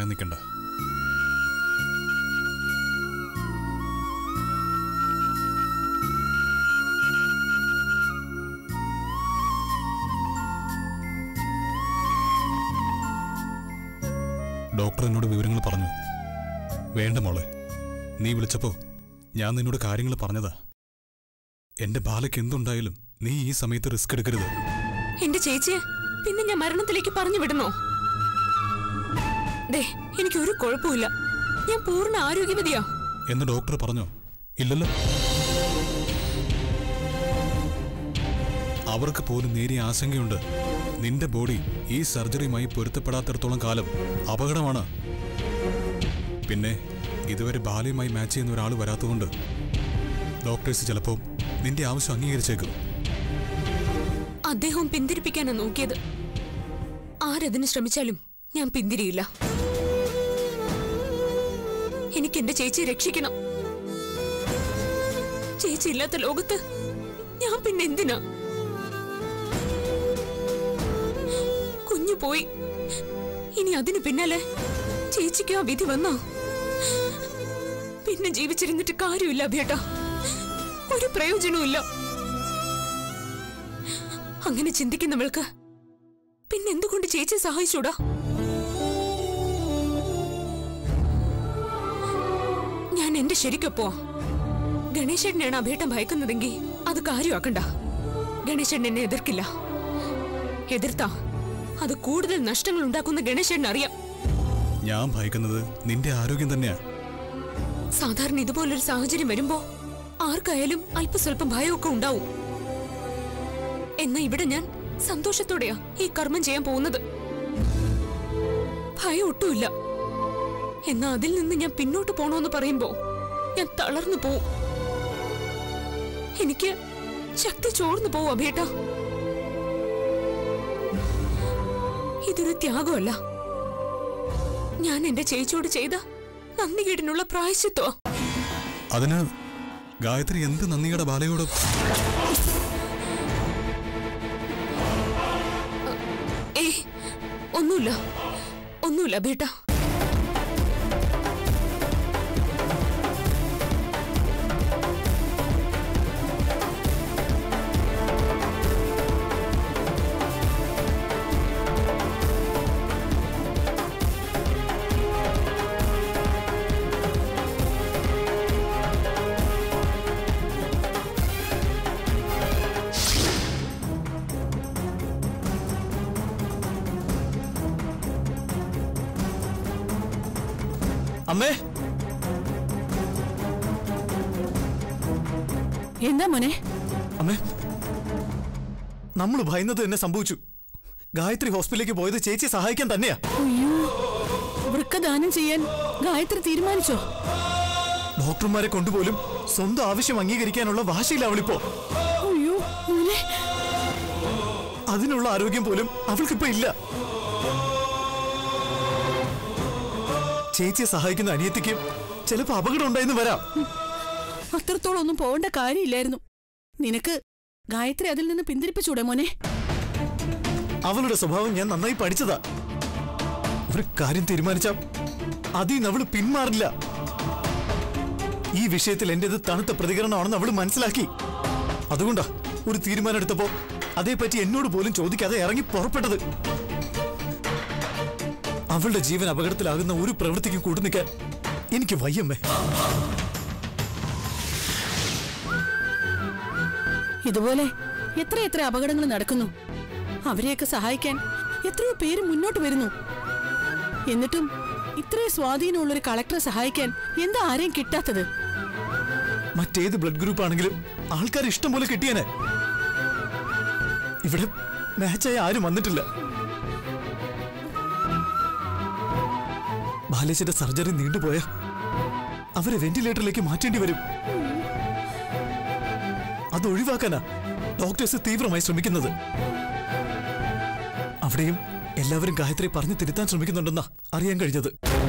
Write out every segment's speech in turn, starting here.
പറയാൻ നിൽക്കണ്ട ഡോക്ടർ എന്നോട് വിവരങ്ങൾ പറഞ്ഞു വേണ്ട മോളെ നീ വിളിച്ചപ്പോ ഞാൻ നിന്നോട് കാര്യങ്ങൾ പറഞ്ഞതാ എന്റെ ബാലയ്ക്ക് എന്തുണ്ടായാലും നീ ഈ സമയത്ത് റിസ്ക് എടുക്കരുത് എന്റെ ചേച്ചിയെ പിന്നെ ഞാൻ മരണത്തിലേക്ക് പറഞ്ഞു വിടണോ ദേ എനിക്ക് ഒരു കുഴപ്പമില്ല ഞാൻ പൂർണ്ണ ആരോഗ്യവതിയാ എന്ന് ഡോക്ടർ പറഞ്ഞോ ഇല്ലല്ലോ അവർക്ക് പോലും നേരിയ ആശങ്കയുണ്ട് നിന്റെ ബോഡി ഈ സർജറിയുമായി പൊരുത്തപ്പെടാത്തിടത്തോളം കാലം അപകടമാണ് പിന്നെ ഇതുവരെ ബാലയുമായി മാച്ച് ചെയ്യുന്ന ഒരാൾ വരാത്തതുകൊണ്ട് ഡോക്ടേഴ്സ് ചിലപ്പോൾ നിന്റെ ആവശ്യം അംഗീകരിച്ചേക്കും അദ്ദേഹം പിന്തിരിപ്പിക്കാനാ നോക്കിയത് ആരതിന് ശ്രമിച്ചാലും ഞാൻ പിന്തിരിയില്ല എനിക്ക് എന്റെ ചേച്ചിയെ രക്ഷിക്കണം ചേച്ചി ഇല്ലാത്ത ലോകത്ത് ഞാൻ പിന്നെ എന്തിനാ കുഞ്ഞു പോയി ഇനി അതിന് പിന്നാലെ ചേച്ചിക്ക് ആ വിധി വന്നോ പിന്നെ ജീവിച്ചിരുന്നിട്ട് കാര്യമില്ല അഭേട്ട ഒരു പ്രയോജനവും അങ്ങനെ ചിന്തിക്കുന്നവൾക്ക് പിന്നെന്തുകൊണ്ട് ചേച്ചി സഹായിച്ചൂടാ ഞാൻ എന്റെ ശരിക്കൊപ്പോ ഗണേശേട്ടനെയാണ് അഭേട്ടം ഭയക്കുന്നതെങ്കിൽ അത് കാര്യമാക്കണ്ട ഗണേശേട്ടൻ എന്നെ എതിർക്കില്ല എതിർത്താ അത് കൂടുതൽ നഷ്ടങ്ങൾ ഉണ്ടാക്കുന്ന ഗണേശേട്ടൻ അറിയാം ഞാൻ ഭയക്കുന്നത് നിന്റെ ആരോഗ്യം തന്നെയാ സാധാരണ ഇതുപോലൊരു സാഹചര്യം വരുമ്പോ ആർക്കായാലും അല്പസ്വല്പം ഭയമൊക്കെ ഉണ്ടാവും എന്നാ ഇവിടെ ഞാൻ സന്തോഷത്തോടെയാ ഈ കർമ്മം ചെയ്യാൻ പോകുന്നത് ഭയം ഒട്ടുമില്ല എന്നാ അതിൽ നിന്ന് ഞാൻ പിന്നോട്ട് പോണോന്ന് പറയുമ്പോ ഞാൻ തളർന്നു പോവും എനിക്ക് ശക്തി ചോർന്നു പോവും അഭേട്ട ഇതൊരു ത്യാഗമല്ല ഞാൻ എന്റെ ചേച്ചിയോട് ചെയ്ത നന്ദികേടിനുള്ള പ്രായശ്ചിത്വ അതിന് ഗായത്രി എന്ത് നന്ദിയുടെ ബാലയോട് ഏയ് ഒന്നുമില്ല ഒന്നുമില്ല ബേട്ട അമ്മേ എന്താ മോനെ അമ്മേ നമ്മൾ ഭയന്നത് തന്നെ സംഭവിച്ചു ഗായത്രി ഹോസ്പിറ്റലിലേക്ക് പോയത് ചേച്ചിയെ സഹായിക്കാൻ തന്നെയാ അയ്യോ വൃക്കദാനം ചെയ്യാൻ ഗായത്രി തീരുമാനിച്ചോ ഡോക്ടർമാരെ കൊണ്ടുപോലും സ്വന്തം ആവശ്യം അംഗീകരിക്കാനുള്ള വാശിയില്ല അവളിപ്പോ അയ്യോ മോനെ അതിനുള്ള ആരോഗ്യം പോലും അവൾക്കിപ്പോ ഇല്ല ചേച്ചിയെ സഹായിക്കുന്ന അനിയത്തിക്ക് ചിലപ്പോ അപകടം ഉണ്ടായെന്ന് വരാം അത്രത്തോളം ഒന്നും പോകേണ്ട കാര്യമില്ലായിരുന്നു നിനക്ക് ഗായത്രി അതിൽ നിന്ന് പിന്തിരിപ്പിച്ചൂടെ മോനെ അവളുടെ സ്വഭാവം ഞാൻ നന്നായി പഠിച്ചതാ ഒരു കാര്യം തീരുമാനിച്ച അതിൽ നിന്ന് അവള് പിന്മാറില്ല ഈ വിഷയത്തിൽ എന്റേത് തണുത്ത പ്രതികരണമാണെന്ന് അവള് മനസ്സിലാക്കി അതുകൊണ്ടാ ഒരു തീരുമാനം എടുത്തപ്പോ അതേപ്പറ്റി എന്നോട് പോലും ചോദിക്കാതെ ഇറങ്ങി പുറപ്പെട്ടത് അവളുടെ ജീവൻ അപകടത്തിലാകുന്ന ഒരു പ്രവൃത്തിക്ക് കൂട്ടുനിൽക്കാൻ എനിക്ക് വയ്യമ്മേ ഇതുപോലെ എത്രയെത്ര അപകടങ്ങൾ നടക്കുന്നു അവരെയൊക്കെ സഹായിക്കാൻ എത്രയോ പേര് മുന്നോട്ട് വരുന്നു എന്നിട്ടും ഇത്രയും സ്വാധീനമുള്ള ഒരു കളക്ടറെ സഹായിക്കാൻ എന്താ ആരെയും കിട്ടാത്തത് മറ്റേത് ബ്ലഡ് ഗ്രൂപ്പ് ആണെങ്കിലും ആൾക്കാർ ഇഷ്ടം പോലെ കിട്ടിയേനെ ഇവിടെ മാച്ചായി ആരും വന്നിട്ടില്ല ബാലേശന്റെ സർജറി നീണ്ടുപോയ അവരെ വെന്റിലേറ്ററിലേക്ക് മാറ്റേണ്ടി വരും അത് ഒഴിവാക്കാനാ ഡോക്ടേഴ്സ് തീവ്രമായി ശ്രമിക്കുന്നത് അവിടെയും എല്ലാവരും ഗായത്രി പറഞ്ഞു തിരുത്താൻ ശ്രമിക്കുന്നുണ്ടെന്നാ അറിയാൻ കഴിഞ്ഞത്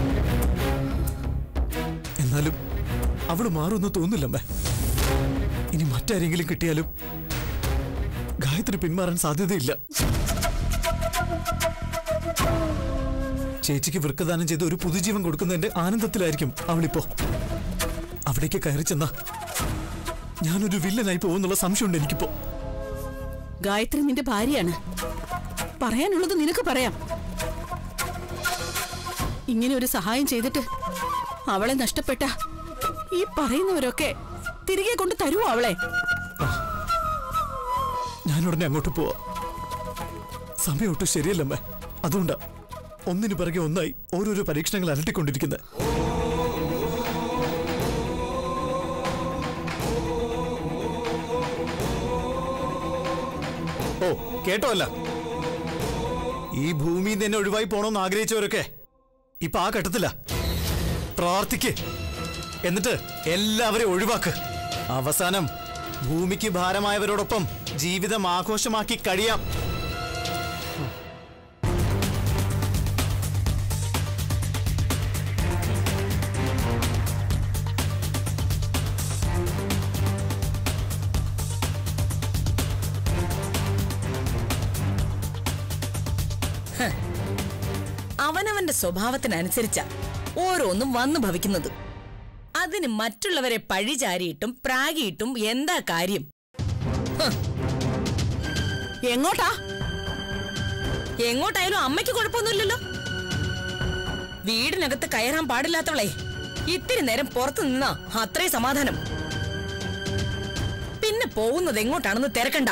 എന്നാലും അവള് മാറുമെന്ന് തോന്നില്ലമ്മേ ഇനി മറ്റാരെങ്കിലും കിട്ടിയാലും ഗായത്രി പിന്മാറാൻ സാധ്യതയില്ല ചേച്ചിക്ക് വൃക്കദാനം ചെയ്ത് ഒരു പുതുജീവൻ കൊടുക്കുന്നതിന്റെ ആനന്ദത്തിലായിരിക്കും അവളിപ്പോ അവിടേക്ക് കയറി ചെന്ന ഞാനൊരു വില്ലനായി പോകുന്നുള്ള സംശയമുണ്ട് എനിക്കിപ്പോ ഗായത്രി നിന്റെ ഭാര്യയാണ് പറയാനുള്ളത് നിനക്ക് പറയാം ഇങ്ങനെ ഒരു സഹായം ചെയ്തിട്ട് അവളെ നഷ്ടപ്പെട്ട ഈ പറയുന്നവരൊക്കെ തിരികെ കൊണ്ട് തരുമോ അവളെ ഞാൻ ഉടനെ അങ്ങോട്ട് പോവാ സമയം ഒട്ടും ശരിയല്ലമ്മേ അതുകൊണ്ടാ ഒന്നിനു പിറകെ ഒന്നായി ഓരോരോ പരീക്ഷണങ്ങൾ അലട്ടിക്കൊണ്ടിരിക്കുന്നത് ഓ കേട്ടോ അല്ല ഈ ഭൂമിയിൽ നിന്ന് എന്നെ ഒഴിവായി പോണോന്ന് ആഗ്രഹിച്ചവരൊക്കെ ഇപ്പൊ ആ ഘട്ടത്തില പ്രാർത്ഥിക്ക് എന്നിട്ട് എല്ലാവരെയും ഒഴിവാക്ക് അവസാനം ഭൂമിക്ക് ഭാരമായവരോടൊപ്പം ജീവിതം ആഘോഷമാക്കി കഴിയാം അവനവന്റെ സ്വഭാവത്തിനനുസരിച്ച ഓരോന്നും വന്നു ഭവിക്കുന്നത് അതിന് മറ്റുള്ളവരെ പഴിചാരിയിട്ടും പ്രാഗിയിട്ടും എന്താ കാര്യം എങ്ങോട്ടാ എങ്ങോട്ടായാലും അമ്മയ്ക്ക് കുഴപ്പമൊന്നുമില്ലല്ലോ വീടിനകത്ത് കയറാൻ പാടില്ലാത്തവളെ ഇത്തിരി നേരം പുറത്തു നിന്നാ അത്രേ സമാധാനം പിന്നെ പോകുന്നത് എങ്ങോട്ടാണെന്ന് തിരക്കണ്ട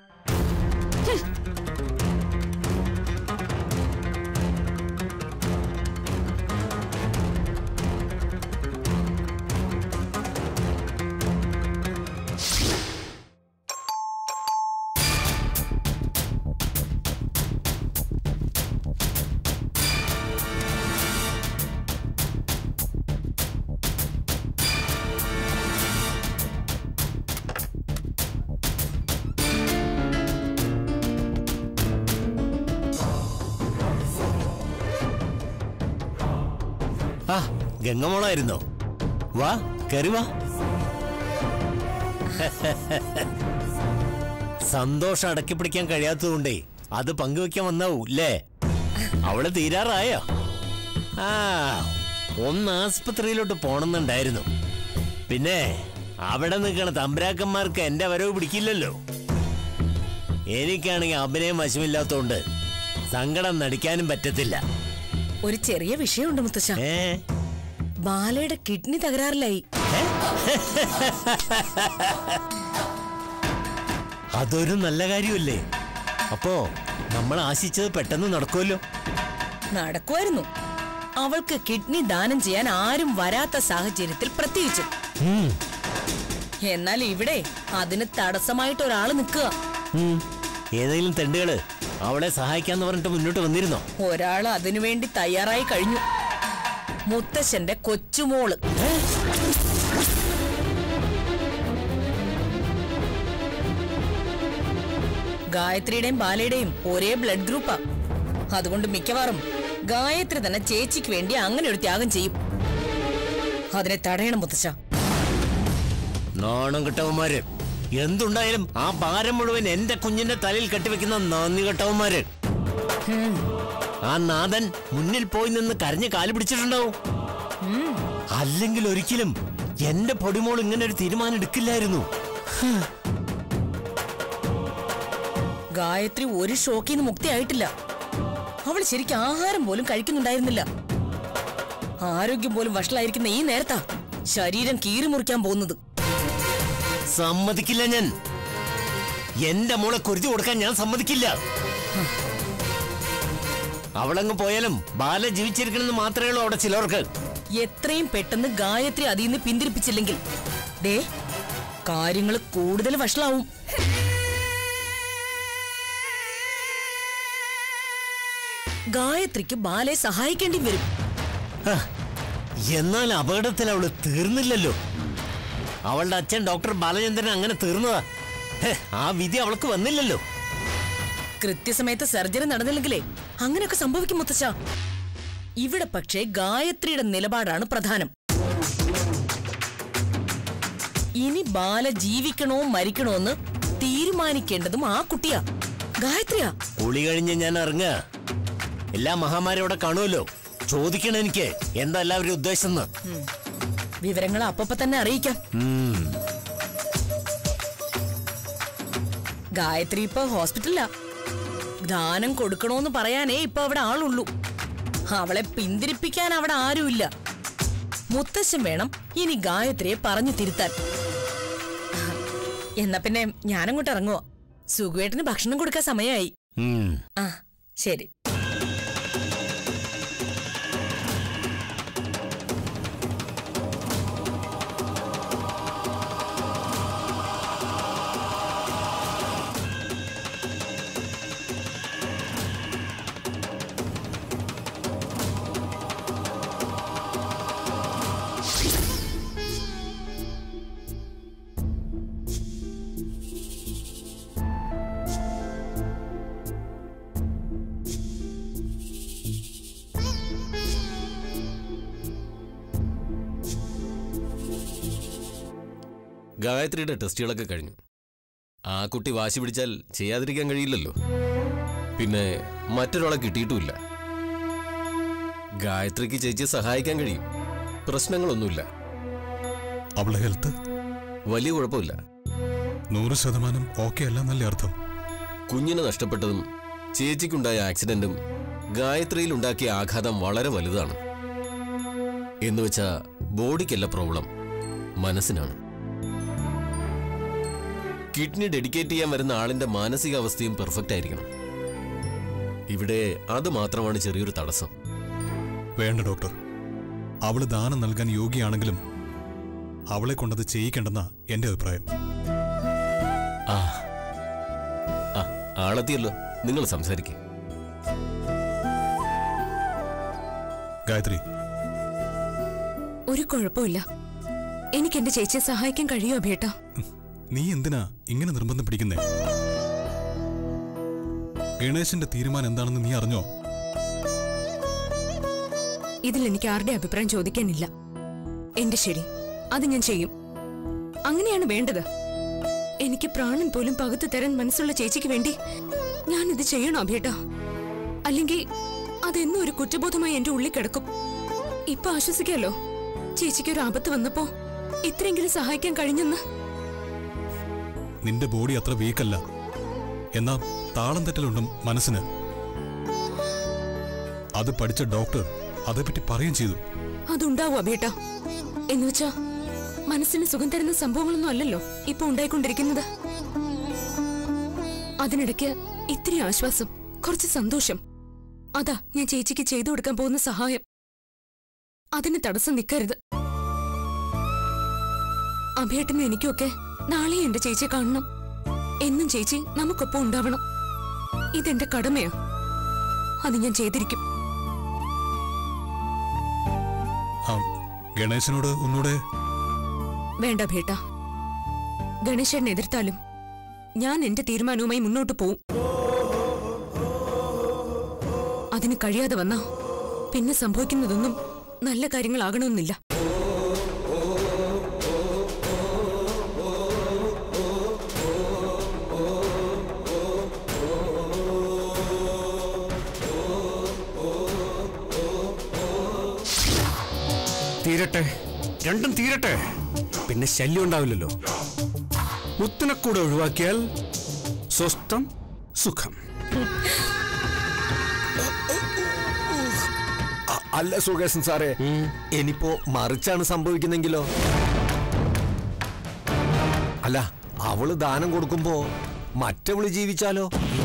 ആ ഗംഗമോളായിരുന്നോ വാ കയറി വാ സന്തോഷം അടക്കി പിടിക്കാൻ കഴിയാത്തതുകൊണ്ടേ അത് പങ്കുവെക്കാൻ വന്നാവൂ അല്ലേ അവള് തീരാറായോ ആ ഒന്ന് ആസ്പത്രിയിലോട്ട് പോണെന്നുണ്ടായിരുന്നു പിന്നെ അവിടെ നിൽക്കണ തമ്പരാക്കന്മാർക്ക് എന്റെ വരവ് പിടിക്കില്ലല്ലോ എനിക്കാണെങ്കിൽ അഭിനയം വശമില്ലാത്തോണ്ട് സങ്കടം നടിക്കാനും പറ്റത്തില്ല ഒരു ചെറിയ വിഷയമുണ്ട് മുത്തശ്ശ ഏ ബാലയുടെ കിഡ്നി തകരാറിലായി അതൊരു നല്ല കാര്യമല്ലേ അപ്പോ നമ്മൾ ആശിച്ചത് പെട്ടെന്ന് നടക്കുമല്ലോ നടക്കുമായിരുന്നു അവൾക്ക് കിഡ്നി ദാനം ചെയ്യാൻ ആരും വരാത്ത സാഹചര്യത്തിൽ പ്രത്യേകിച്ചും ഉം, എന്നാൽ ഇവിടെ അതിന് തടസ്സമായിട്ട് ഒരാൾ നിൽക്കുക ഉം. ഏതെങ്കിലും തെണ്ടുകള് അവളെ സഹായിക്കാന്ന് പറഞ്ഞിട്ട് മുന്നോട്ട് വന്നിരുന്നോ ഒരാൾ അതിനുവേണ്ടി തയ്യാറായി കഴിഞ്ഞു മുത്തശ്ശന്റെ കൊച്ചുമോള് ഗായത്രിയുടെയും ബാലയുടെയും ഒരേ ബ്ലഡ് ഗ്രൂപ്പാ അതുകൊണ്ട് മിക്കവാറും ഗായത്രി തന്നെ ചേച്ചിക്ക് വേണ്ടി അങ്ങനെ ഒരു ത്യാഗം ചെയ്യും അതിനെ തടയണം മുത്തശ്ശ നാണം കെട്ടവന്മാര് എന്തുണ്ടായാലും ആ ഭാരം മുഴുവൻ എന്റെ കുഞ്ഞിന്റെ തലയിൽ കെട്ടിവെക്കുന്ന നന്ദി കെട്ടവന്മാര് ആ നാഥൻ മുന്നിൽ പോയി നിന്ന് കരഞ്ഞ് കാല് പിടിച്ചിട്ടുണ്ടാവും അല്ലെങ്കിൽ ഒരിക്കലും എന്റെ പൊടിമോൾ ഇങ്ങനെ ഒരു തീരുമാനം എടുക്കില്ലായിരുന്നു ഗായത്രി ഒരു ഷോക്കിൽ നിന്ന് മുക്തിയായിട്ടില്ല അവൾ ശരിക്കും ആഹാരം പോലും കഴിക്കുന്നുണ്ടായിരുന്നില്ല ആരോഗ്യം പോലും വഷളായിരിക്കുന്ന ഈ നേരത്താ ശരീരം കീറിമുറിക്കാൻ പോകുന്നത് സമ്മതിക്കില്ല ഞാൻ എന്റെ മോളെ കുരുതി കൊടുക്കാൻ ഞാൻ സമ്മതിക്കില്ല അവളങ്ങ് പോയാലും ബാല ജീവിച്ചിരിക്കണമെന്ന് മാത്രമേ ഉള്ളൂ അവിടെ ചിലർക്ക് എത്രയും പെട്ടെന്ന് ഗായത്രി അതിൽ നിന്ന് പിന്തിരിപ്പിച്ചില്ലെങ്കിൽ ദേ കാര്യങ്ങൾ കൂടുതൽ വഷളാവും ഗായത്രിക്ക് ബാലയെ സഹായിക്കേണ്ടി വരും ഹ, എന്നാൽ അപകടത്തിൽ അവള് തീർന്നില്ലല്ലോ അവളുടെ അച്ഛൻ ഡോക്ടർ ബാലചന്ദ്രൻ അങ്ങനെ തീർന്നതാ ഹെ, ആ വിധി അവൾക്ക് വന്നില്ലല്ലോ കൃത്യസമയത്ത് സർജറി നടന്നില്ലെങ്കിലേ അങ്ങനെയൊക്കെ സംഭവിക്കും മുത്തച്ഛ ഇവിടെ പക്ഷേ ഗായത്രിയുടെ നിലപാടാണ് പ്രധാനം ഇനി ബാല ജീവിക്കണോ മരിക്കണോ എന്ന് തീരുമാനിക്കേണ്ടതും ആ കുട്ടിയാ ഗായത്രിയാ കുളി കഴിഞ്ഞ് ഞാൻ ഇറങ്ങുക എല്ലാ മഹാമാരും അവിടെ കാണുമല്ലോ ചോദിക്കണം എനിക്ക് എന്താ എല്ലാവരും ഉദ്ദേശം എന്ന് വിവരങ്ങൾ അപ്പപ്പ തന്നെ അറിയിക്കാം ഗായത്രി ഇപ്പൊ ഹോസ്പിറ്റലിലാ ദാനം കൊടുക്കണോന്ന് പറയാനേ ഇപ്പൊ അവിടെ ആളുള്ളൂ അവളെ പിന്തിരിപ്പിക്കാൻ അവിടെ ആരുമില്ല മുത്തശ്ശൻ വേണം ഇനി ഗായത്രിയെ പറഞ്ഞു തിരുത്താൻ എന്നാ പിന്നെ ഞാനങ്ങോട്ട് ഇറങ്ങുവോ സുഖുവേട്ടന് ഭക്ഷണം കൊടുക്കാൻ സമയമായി ഉം. ആ ശരി ഗായത്രിയുടെ ടെസ്റ്റുകളൊക്കെ കഴിഞ്ഞു ആ കുട്ടി വാശി പിടിച്ചാൽ ചെയ്യാതിരിക്കാൻ കഴിയില്ലല്ലോ പിന്നെ മറ്റൊരാളെ കിട്ടിയിട്ടുമില്ല ഗായത്രിക്ക് ചേച്ചിയെ സഹായിക്കാൻ കഴിയും പ്രശ്നങ്ങളൊന്നുമില്ല അവളെ ഹെൽത്ത് വലിയ കുഴപ്പമില്ല നൂറ് ശതമാനം ഓക്കെ അല്ല എന്നല്ലേ അർത്ഥം കുഞ്ഞിനെ നഷ്ടപ്പെട്ടതും ചേച്ചിക്കുണ്ടായ ആക്സിഡന്റും ഗായത്രിയിൽ ഉണ്ടാക്കിയ ആഘാതം വളരെ വലുതാണ് എന്നുവെച്ചാ ബോഡിക്കല്ല പ്രോബ്ലം മനസ്സിനാണ് കിഡ്നി ഡെഡിക്കേറ്റ് ചെയ്യാൻ വരുന്ന ആളിന്റെ മാനസികാവസ്ഥയും പെർഫെക്റ്റ് ആയിരിക്കണം ഇവിടെ അത് മാത്രമാണ് ചെറിയൊരു തടസ്സം വേണ്ട ഡോക്ടർ അവള് ദാനം നൽകാൻ യോഗ്യയാണെങ്കിലും അവളെ കൊണ്ടത് ചെയ്യിക്കേണ്ടെന്ന എന്റെ അഭിപ്രായം ആ ആ ആളെത്തിയല്ലോ നിങ്ങൾ സംസാരിക്കേ ഗായത്രി ഒരു കുഴപ്പമില്ല എനിക്ക് എന്റെ ചേച്ചിയെ സഹായിക്കാൻ കഴിയോ അഭിയേട്ടാ നീ എന്തിനാ ഇങ്ങനെ നിർബന്ധം പിടിക്കുന്നേ ഗണേശന്റെ തീരുമാനം എന്താണെന്ന് നീ അറിഞ്ഞോ ഇതിൽ എനിക്ക് ആരുടെ അഭിപ്രായം ചോദിക്കാനില്ല എന്റെ ശരി അത് ഞാൻ ചെയ്യും അങ്ങനെയാണ് വേണ്ടത് എനിക്ക് പ്രാണൻ പോലും പകുത്തു തരാൻ മനസ്സുള്ള ചേച്ചിക്ക് വേണ്ടി ഞാൻ ഇത് ചെയ്യണോ അഭിയേട്ടാ അല്ലെങ്കിൽ അതെന്നും ഒരു കുറ്റബോധമായി എന്റെ ഉള്ളിൽ കിടക്കും ഇപ്പൊ ആശ്വസിക്കാലോ ചേച്ചിക്ക് ഒരു ആപത്ത് വന്നപ്പോ ഇത്രയെങ്കിലും സഹായിക്കാൻ കഴിഞ്ഞെന്ന് നിന്റെ ബോഡി അത്ര വീക്കല്ല എന്നാ താളം തെറ്റലുണ്ടും മനസ്സിന് അത് പഠിച്ച ഡോക്ടർ അതേപ്പറ്റി പറയുകയും ചെയ്തു അതുണ്ടാവും അഭേട്ടാ എന്നുവെച്ചാ മനസ്സിന് സുഖം തരുന്ന സംഭവങ്ങളൊന്നും അല്ലല്ലോ ഇപ്പൊ ഉണ്ടായിക്കൊണ്ടിരിക്കുന്നത് അതിനിടയ്ക്ക് ഇത്തിരി ആശ്വാസം കുറച്ച് സന്തോഷം അതാ ഞാൻ ചേച്ചിക്ക് ചെയ്തു കൊടുക്കാൻ പോകുന്ന സഹായം അതിന് തടസ്സം നിൽക്കരുത് അഭേട്ടനും എനിക്കൊക്കെ നാളെ എന്റെ ചേച്ചിയെ കാണണം എന്നും ചേച്ചി നമുക്കൊപ്പം ഉണ്ടാവണം ഇതെന്റെ കടമയാ അത് ഞാൻ ചെയ്തിരിക്കും ആ ഗണേശനോട് ഒന്നുകൂടെ വേണ്ട ഭേട്ട ഗണേശനെ എതിർത്താലും ഞാൻ എന്റെ തീരുമാനവുമായി മുന്നോട്ട് പോവും അതിന് കഴിയാതെ വന്നാ പിന്നെ സംഭവിക്കുന്നതൊന്നും നല്ല കാര്യങ്ങളാകണമെന്നില്ല തീരട്ടെ രണ്ടും തീരട്ടെ പിന്നെ ശല്യം ഉണ്ടാവില്ലല്ലോ മുത്തിനെ കൂടെ ഒഴിവാക്കിയാൽ സ്വസ്ഥം സുഖം അ- അല്ല സുകേശൻ സാറേ ഇനിയിപ്പോ മറിച്ചാണ് സംഭവിക്കുന്നെങ്കിലോ അല്ല അവള് ദാനം കൊടുക്കുമ്പോ മറ്റവള് ജീവിച്ചാലോ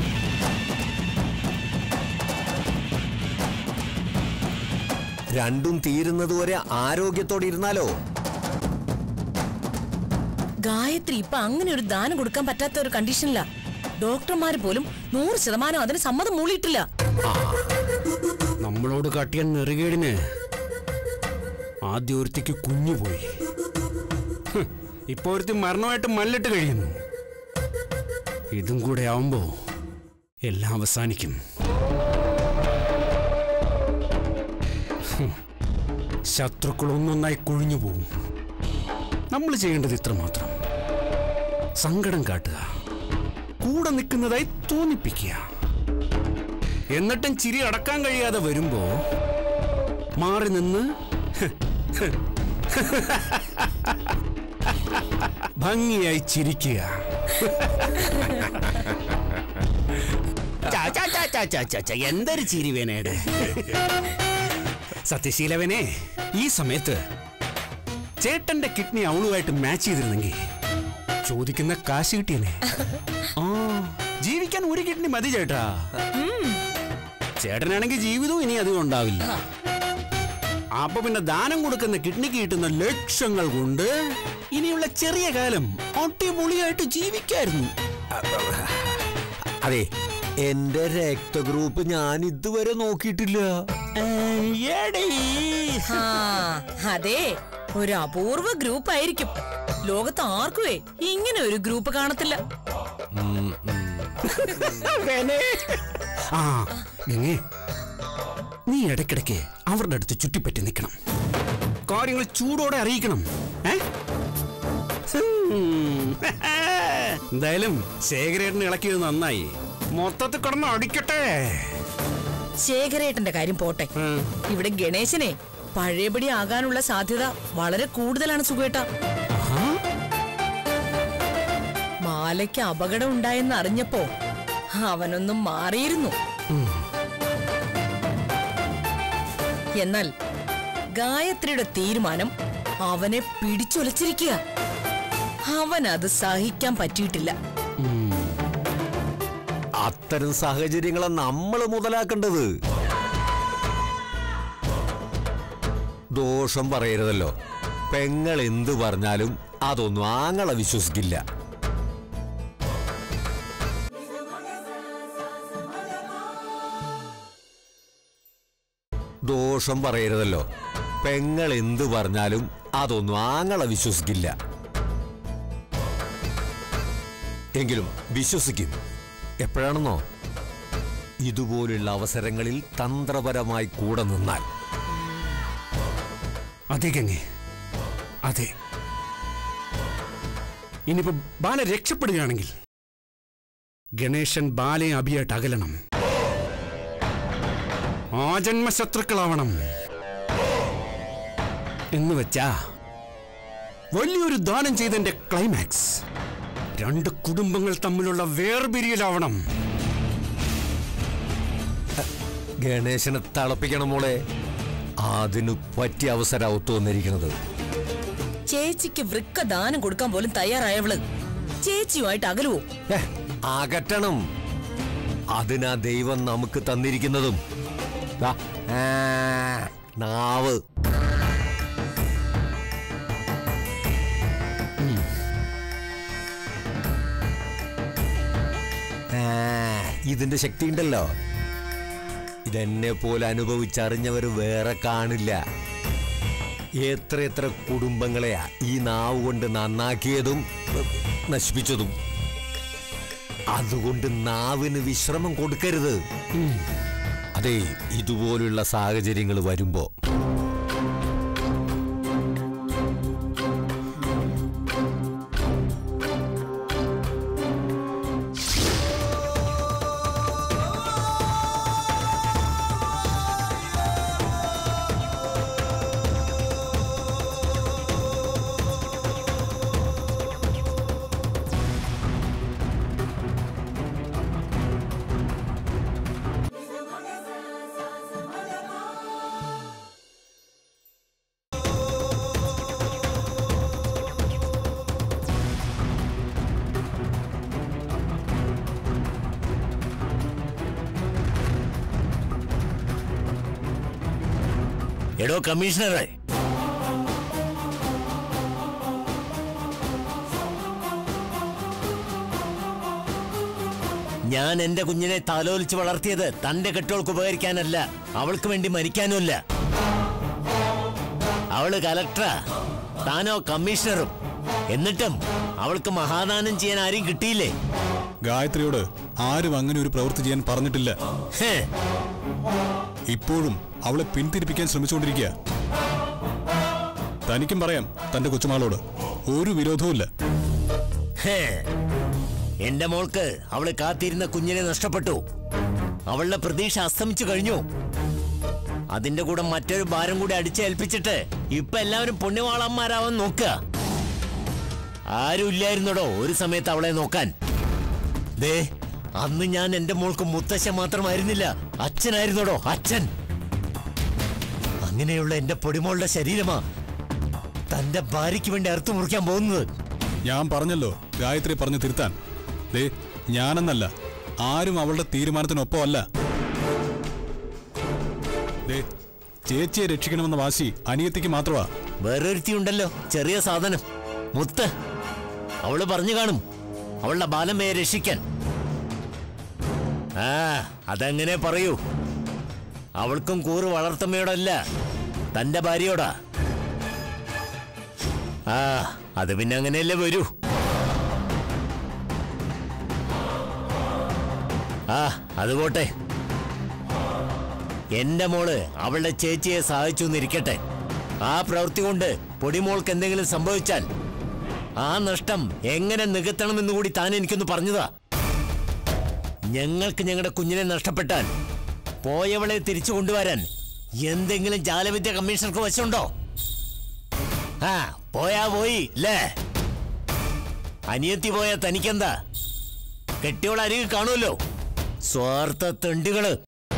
രണ്ടും തീരുന്നതുവരെ ആരോഗ്യത്തോടെ ഇരുന്നാലോ ഗായത്രി ഇപ്പൊ അങ്ങനെ ഒരു ദാനം കൊടുക്കാൻ പറ്റാത്ത ഒരു കണ്ടീഷനില്ല ഡോക്ടർമാര് പോലും നൂറ് ശതമാനം അതിന് സമ്മതം മൂളിയിട്ടില്ല നമ്മളോട് കാട്ടിയ നെറുകേടിന് ആദ്യ ഒരുത്തിക്ക് കുഞ്ഞു പോയി ഹ്, ഇപ്പൊ ഒരുത്തി മരണമായിട്ട് മല്ലിട്ട് കഴിയുന്നു ഇതും കൂടെ ആവുമ്പോ എല്ലാം അവസാനിക്കും ഹ്, ശത്രുക്കൾ ഒന്നൊന്നായി കൊഴിഞ്ഞു പോവും നമ്മൾ ചെയ്യേണ്ടത് ഇത്ര മാത്രം സങ്കടം കാട്ടുക കൂടെ നിൽക്കുന്നതായി തോന്നിപ്പിക്കുക എന്നിട്ടും ചിരി അടക്കാൻ കഴിയാതെ വരുമ്പോ മാറി നിന്ന് ഭംഗിയായി ചിരിക്കുക ചാ, ചാ, ചാ, ചാ, ചാ, ചാ, ചാ, എന്തൊരു ചിരി വേനേട് സത്യശീലവനെ ഈ സമയത്ത് ചേട്ടന്റെ കിഡ്നി അവളുമായിട്ട് മാച്ച് ചെയ്തിരുന്നെങ്കിൽ ചോദിക്കുന്ന കാശ് കിട്ടിയനെ ആ ജീവിക്കാൻ ഒരു കിഡ്നി മതി ചേട്ടാ ചേട്ടനാണെങ്കിൽ ജീവിതവും ഇനി അധികം ഉണ്ടാവില്ല അപ്പൊ പിന്നെ ദാനം കൊടുക്കുന്ന കിഡ്നിക്ക് കിട്ടുന്ന ലക്ഷങ്ങൾ കൊണ്ട് ഇനിയുള്ള ചെറിയ കാലം അടിപൊളിയായിട്ട് ജീവിക്കായിരുന്നു അതെ എന്റെ രക്തഗ്രൂപ്പ് ഞാൻ ഇതുവരെ നോക്കിയിട്ടില്ല ഏടീ. ആ, അതെ ഒരു അപൂർവ ഗ്രൂപ്പ് ആയിരിക്കും ലോകത്ത് ആർക്കുവേ ഇങ്ങനെ ഒരു ഗ്രൂപ്പ് കാണത്തില്ല വേനേ. ആ ഗംഗേ നീ ഇടയ്ക്കിടയ്ക്ക് അവരുടെ അടുത്ത് ചുറ്റിപ്പറ്റി നിൽക്കണം കാര്യങ്ങൾ ചൂടോടെ അറിയിക്കണം ഏ ഹും. എന്തായാലും ശേഖരേട്ടന് ഇളക്കിയത് നന്നായി മൊത്തത്തിൽ കിടന്ന് അടിക്കട്ടെ ശേഖരേട്ടന്റെ കാര്യം പോട്ടെ ഉം. ഇവിടെ ഗണേശനെ പഴയപടി ആകാനുള്ള സാധ്യത വളരെ കൂടുതലാണ് സുഖേട്ട മാലയ്ക്ക് അപകടം ഉണ്ടായെന്ന് അറിഞ്ഞപ്പോ അവനൊന്നും മാറിയിരുന്നു എന്നാൽ ഗായത്രിയുടെ തീരുമാനം അവനെ പിടിച്ചൊലച്ചിരിക്കുക അവൻ അത് സഹിക്കാൻ പറ്റിയിട്ടില്ല അത്തരം സാഹചര്യങ്ങളെ നമ്മൾ മുതലാക്കേണ്ടത് ദോഷം പറയരുതല്ലോ പെങ്ങൾ എന്ത് പറഞ്ഞാലും അതൊന്നും ആങ്ങളെ വിശ്വസിക്കില്ല ദോഷം പറയരുതല്ലോ പെങ്ങൾ എന്ത് പറഞ്ഞാലും അതൊന്നും ആങ്ങളെ വിശ്വസിക്കില്ല എങ്കിലും വിശ്വസിക്കും എപ്പോഴാണെന്നോ ഇതുപോലുള്ള അവസരങ്ങളിൽ തന്ത്രപരമായി കൂടെ നിന്നാൽ അതെ ഗംഗേ അതെ ഇനിയിപ്പോ ബാല രക്ഷപ്പെടുകയാണെങ്കിൽ ഗണേശൻ ബാലയെ അഭിയായിട്ട് അകലണം ആജന്മ ശത്രുക്കളാവണം എന്ന് വെച്ചാ വലിയൊരു ദാനം ചെയ്തതിന്റെ ക്ലൈമാക്സ് രണ്ട് കുടുംബങ്ങൾ തമ്മിലുള്ള വേർപിരിയലാവണം ഗണേശനെ തളപ്പിക്കണം മോളെ അതിനു പറ്റിയ അവസരം ഒത്തു വന്നിരിക്കുന്നത് ചേച്ചിക്ക് വൃക്ക ദാനം കൊടുക്കാൻ പോലും തയ്യാറായവള് ചേച്ചിയുമായിട്ട് അകലുവോ ഏ, അകറ്റണം അതിനാ ദൈവം നമുക്ക് തന്നിരിക്കുന്നതും ദാ, ആ, നാവ് ഉം. ആ, ഇതിന്റെ ശക്തി ഉണ്ടല്ലോ ഇതെന്നെ പോലെ അനുഭവിച്ചറിഞ്ഞവർ വേറെ കാണില്ല എത്ര എത്ര കുടുംബങ്ങളെയാ ഈ നാവ് കൊണ്ട് നന്നാക്കിയതും ഏ, നശിപ്പിച്ചതും അതുകൊണ്ട് നാവിന് വിശ്രമം കൊടുക്കരുത് ഉം. അതെ ഇതുപോലുള്ള സാഹചര്യങ്ങൾ വരുമ്പോ എടോ കമ്മീഷണറെ ഞാൻ എന്റെ കുഞ്ഞിനെ താലോലിച്ച് വളർത്തിയത് തന്റെ കെട്ടുകൾക്ക് ഉപകരിക്കാനല്ല അവൾക്ക് വേണ്ടി മരിക്കാനുമല്ല അവള് കലക്ടറാ താനോ കമ്മീഷണറും എന്നിട്ടും അവൾക്ക് മഹാദാനം ചെയ്യാൻ ആരും കിട്ടിയില്ലേ ഗായത്രിയോട് ആരും അങ്ങനെ ഒരു പ്രവൃത്തി ചെയ്യാൻ പറഞ്ഞിട്ടില്ല ഹേ, ഇപ്പോഴും അവളെ പിന്തിരിപ്പിക്കാൻ ശ്രമിച്ചുകൊണ്ടിരിക്കുക തനിക്കും പറയാം തന്റെ കൊച്ചുമാളോട് ഒരു വിരോധവുമില്ല ഹേ. എന്റെ മോൾക്ക് അവള് കാത്തിരുന്ന കുഞ്ഞിനെ നഷ്ടപ്പെട്ടു അവളുടെ പ്രതീക്ഷ അസ്തമിച്ചു കഴിഞ്ഞു അതിന്റെ കൂടെ മറ്റൊരു ഭാരം കൂടി അടിച്ചേൽപ്പിച്ചിട്ട് ഇപ്പൊ എല്ലാവരും പുണ്യവാളന്മാരാവാൻ നോക്കുക ആരും ഇല്ലായിരുന്നടോ ഒരു സമയത്ത് അവളെ നോക്കാൻ ദേ അന്ന് ഞാൻ എന്റെ മോൾക്ക് മുത്തശ്ശ മാത്രമായിരുന്നില്ല അച്ഛനായിരുന്നടോ അച്ഛൻ അങ്ങനെയുള്ള എന്റെ പൊടിമോളുടെ ശരീരമാ തന്റെ ഭാര്യയ്ക്ക് വേണ്ടി അറുത്തു മുറിക്കാൻ പോകുന്നത് ഞാൻ പറഞ്ഞല്ലോ ഗായത്രി പറഞ്ഞു തിരുത്താൻ ദേ ഞാനെന്നല്ല ആരും അവളുടെ തീരുമാനത്തിനൊപ്പമല്ല ദേ ചേച്ചിയെ രക്ഷിക്കണമെന്ന വാശി അനിയത്തിക്ക് മാത്രമാ വേറൊരുത്തിയുണ്ടല്ലോ ചെറിയ സാധനം മുത്ത് അവള് പറഞ്ഞു കാണും അവളുടെ ബാലമ്മയെ രക്ഷിക്കാൻ ആ അതെങ്ങനെ പറയൂ അവൾക്കും കൂറ് വളർത്തമ്മയോടല്ല തന്റെ ഭാര്യയോടാ ആ അത് പിന്നെ അങ്ങനെയല്ലേ വരൂ ആ അത് പോട്ടെ എന്റെ മോള് അവളുടെ ചേച്ചിയെ സഹായിച്ചു എന്നിരിക്കട്ടെ ആ പ്രവൃത്തി കൊണ്ട് പൊടിമോൾക്ക് എന്തെങ്കിലും സംഭവിച്ചാൽ ആ നഷ്ടം എങ്ങനെ നികത്തണമെന്ന് കൂടി താൻ എനിക്കൊന്ന് പറഞ്ഞതാ ഞങ്ങൾക്ക് ഞങ്ങളുടെ കുഞ്ഞിനെ നഷ്ടപ്പെട്ടാൽ പോയവളെ തിരിച്ചു കൊണ്ടുവരാൻ എന്തെങ്കിലും ജാലവിദ്യ കമ്മീഷണർക്ക് വശമുണ്ടോ ആ പോയാ പോയി അല്ലേ അനിയത്തി പോയാ തനിക്കെന്താ കെട്ടിയോൾ അരികിൽ കാണുമല്ലോ സ്വാർത്ഥ തെണ്ടുകള്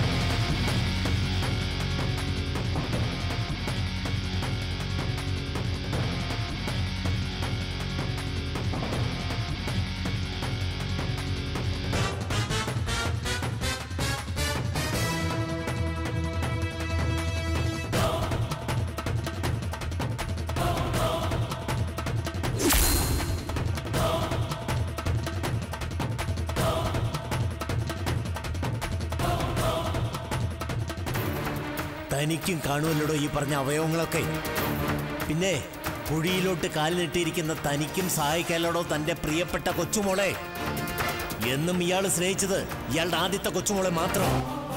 തനിക്കും കാണുമല്ലോടോ ഈ പറഞ്ഞ അവയവങ്ങളൊക്കെ പിന്നെ കുഴിയിലോട്ട് കാലിനിട്ടിരിക്കുന്ന തനിക്കും സഹായിക്കാലോടോ തന്റെ പ്രിയപ്പെട്ട കൊച്ചുമോളെ എന്നും ഇയാൾ സ്നേഹിച്ചത് ഇയാളുടെ ആദ്യത്തെ കൊച്ചുമോളെ മാത്രം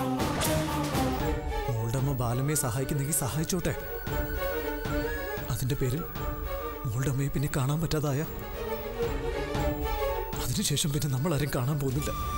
മോളുടെ അമ്മ ബാലമ്മയെ സഹായിക്കുന്നെങ്കിൽ സഹായിച്ചോട്ടെ അതിന്റെ പേരിൽ മോളുടെ അമ്മയെ പിന്നെ കാണാൻ പറ്റാതായ അതിനുശേഷം പിന്നെ നമ്മൾ ആരും കാണാൻ പോകുന്നില്ല